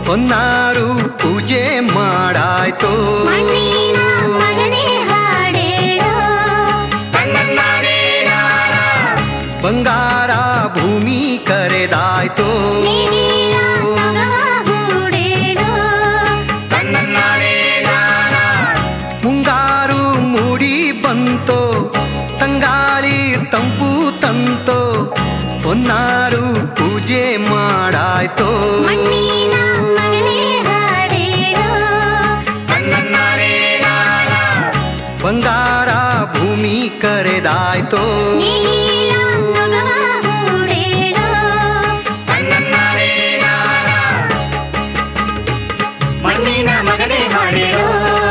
ಹೊನ್ನಾರು ಪೂಜೆ ಮಾಡಾಯ್ತೋ ಮಣ್ಣಿನ ಮಗನೇ ಹಾಡೇಳೋ ಬಂಗಾರ ಭೂಮಿ ಕರೆದಾಯ್ತೋ ನೀರಿನ ನಗವ ಹೂಡೇಳೋ ಮುಂಗಾರು ಮೂಡಿ ಬಂತೋ ತಂಗಾಳಿ ತಂಪು ತಂತೋ ಹೊನ್ನಾರು ಪೂಜೆ ಮಾಡಾಯ್ತೋ ಮಣ್ಣಿನ ಮಗನೇ ಹಾಡೇಳೋ ಬಂಗಾರ ಭೂಮಿ ಕರೆದಾಯ್ತೋ ನೀರಿನ ನಗವ ಹೂಡೇಳೋ ಮಣ್ಣಿನ ಮಗನೇ ಹಾಡೇರೋ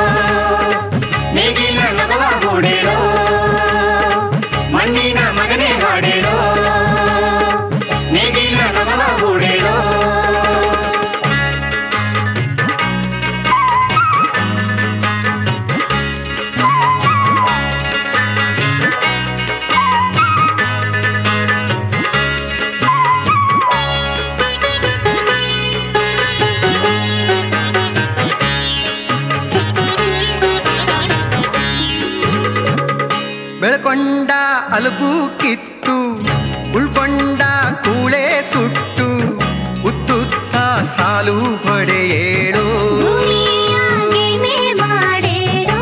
ನೇಗಿಲ ನಗವ ಹೂಡೇರೋ ಮಣ್ಣಿನ ಮಗನೇ ಹಾಡೇರೋ ನೇಗಿಲ ನಗವ ಹೂಡೇರೋ ಬೆಳ್ಕೊಂಡ ಅಲಬು ಕಿತ್ತು ಉಳ್ಕೊಂಡ ಕೂಳೆ ಸುಟ್ಟು ಉತ್ತುತ್ತ ಸಾಲು ಹೊಡೆಯೇಳು ಭೂಮಿಯ ಗೆಲ್ಮೆ ಮಾಡೇಳೋ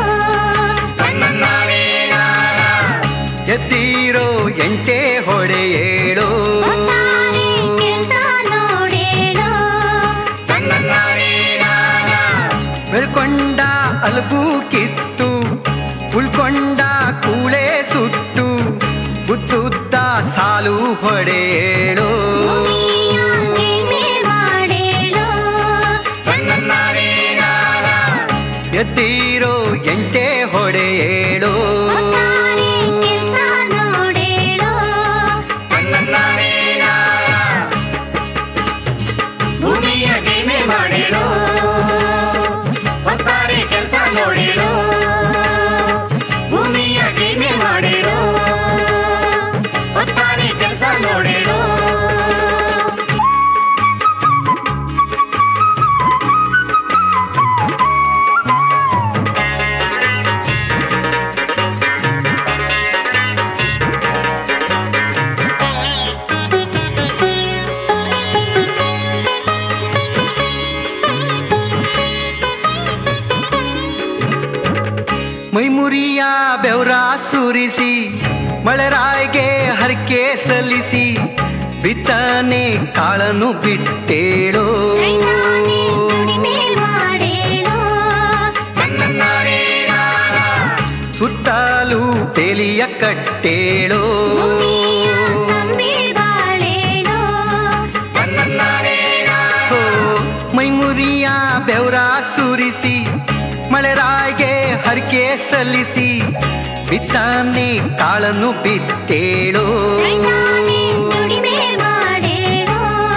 ಎದ್ದೀರೋ ಎಂಟೆ ಹೊಡೆಯೇಳು ಒಟ್ಟಾರೆ ಕೆಲ್ಸ ನೋಡೇಳೋ ಬೆಳ್ಕೊಂಡ ಅಲಬು ಕಿತ್ತು ಉಳ್ಕೊಂಡ ಕೂಳೆ ಸುಟ್ಟು ಉತ್ತುತ್ತ ಸಾಲು ಹೊಡೆಯೇಳು ಭೂಮಿಯ ಗೆಲ್ಮೆ ಮಾಡೇಳೋ ಎದ್ದೀರೋ ಎಂಟೆ ಹೊಡೆಯೇಳು ಒಟ್ಟಾರೆ ಕೆಲ್ಸ ನೋಡೇಳೋ ಭೂಮಿಯ ಗೇಮೆ ಮಾಡೇರೋ ಒತ್ತಾರೆ ಕೆಲಸ ನೋಡೇರೋ ಭೂಮಿಯ ಗೇಮೆ ಮಾಡೇರೋ ಒತ್ತಾರೆ ಕೆಲಸ ನೋಡೇರೋ ಮೈಮುರಿಯ ಬೆವರ ಸುರಿಸಿ ಮಳೆರಾಯ್ಗೆ ಹರಕೆ ಸಲ್ಲಿಸಿ ಬಿತ್ತನೆ ಕಾಳನು ಬಿತ್ತೇಳೋ ರೈತಾನೆ ದುಡಿಮೆ ಮಾಡೇಳೋ ಸುತ್ತಲೂ ತೇಲಿಯ ಕಟ್ಟೇಳೋ ಭೂಮಿಯ ನಂಬಿ ಬಾಳೇಳೋ ಓ, ಮೈಮುರಿಯ ಬೆವರ ಸುರಿಸಿ ಮಳೆರಾಯ್ಗೆ ಹರಕೆ ಸಲ್ಲಿಸಿ ಬಿತ್ತನೆ ಕಾಳನು ಬಿತ್ತೇಳೋ ರೈತಾನೆ ದುಡಿಮೆ ಮಾಡೇಳೋ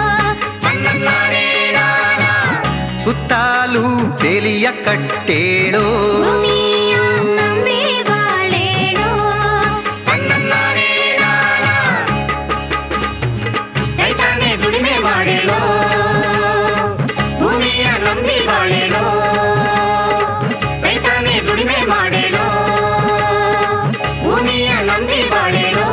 ಸುತ್ತಲೂ ತೇಲಿಯ ಕಟ್ಟೇಳೋ ಭೂಮಿಯ ನಂಬಿ ಬಾಳೇಳೋ ರೈತಾನೆ ದುಡಿಮೆ ಮಾಡೇರೋ ಭೂಮಿಯ ನಂಬಿ ಬಾಳೇರೋ ರೈತಾನೆ ದುಡಿಮೆ ಮಾಡೇರೋ ಭೂಮಿಯ ನಂಬಿ ಬಾಳೇರೋ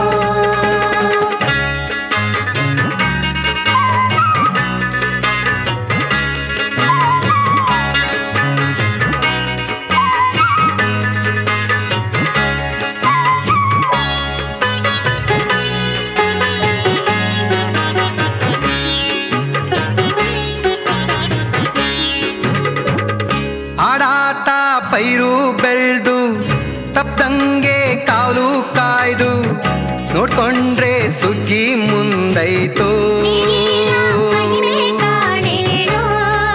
ಆಡಾಟ ಪೈರು ಬೆಳ್ದು ತಪ್ಪದಂಗೆ ಕಾಲು ಕಾಯ್ದು ನೋಡ್ಕೊಂಡ್ರೆ ಸುಗ್ಗಿ ಮುಂದೈತು ನೀರಿನ ಮಹಿಮೆ ಕಾಣೇಳೋ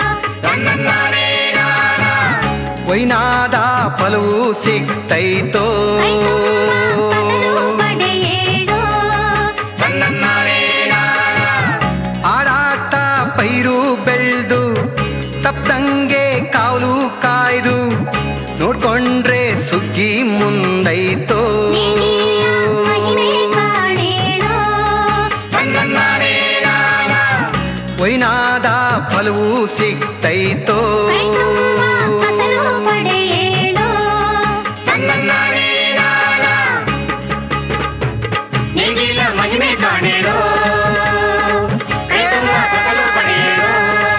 ವೈನಾದ ಫಲವು ಸಿಗ್ತೈತೋ ಕೈತುಂಬ ಫಸಲು ಪಡೆಯೇಳೋ ಆಡಾಟ ಪೈರು ಬೆಳ್ದು ತಪ್ಪದಂಗೆ ಕಾಲು ಕಾಯ್ದು ನೋಡ್ಕೊಂಡ್ರೆ ಸುಗ್ಗಿ ಮುಂದೈತೋ ನೀರಿನ ಮಹಿಮೆ ಕಾಣೇಳೋ ವೈನಾದ ಫಲವು ಫಲವೂ ಸಿಕ್ತೈತೋ ಕೈ ತುಂಬ ಫಸಲು ಪಡೆಯೇಳು ತನ್ನನ್ನಾನೇ ನಾನ ನೀಗಿಲ ಮಹಿಮೆ ಕಾಣೇಳು ಕೈ ತುಂಬ ಫಸಲು ಪಡೆಯೇಳು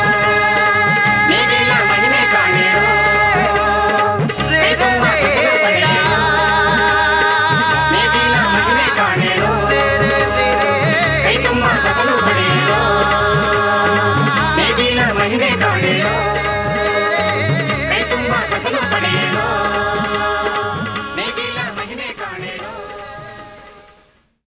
ನೀಗಿಲ ಮಹಿಮೆ ಕಾಣೇಳು ಕೈ ತುಂಬ ಫಸಲು ಪಡೆಯೇಳು ನೀಗಿಲ ಮಹಿಮೆ ಕಾಣೇಳು ಕೈ ತುಂಬ ಫಸಲು ಪಡೆಯೇಳು ನೀಗಿಲ ಮಹಿಮೆ ಕಾಣೇಳು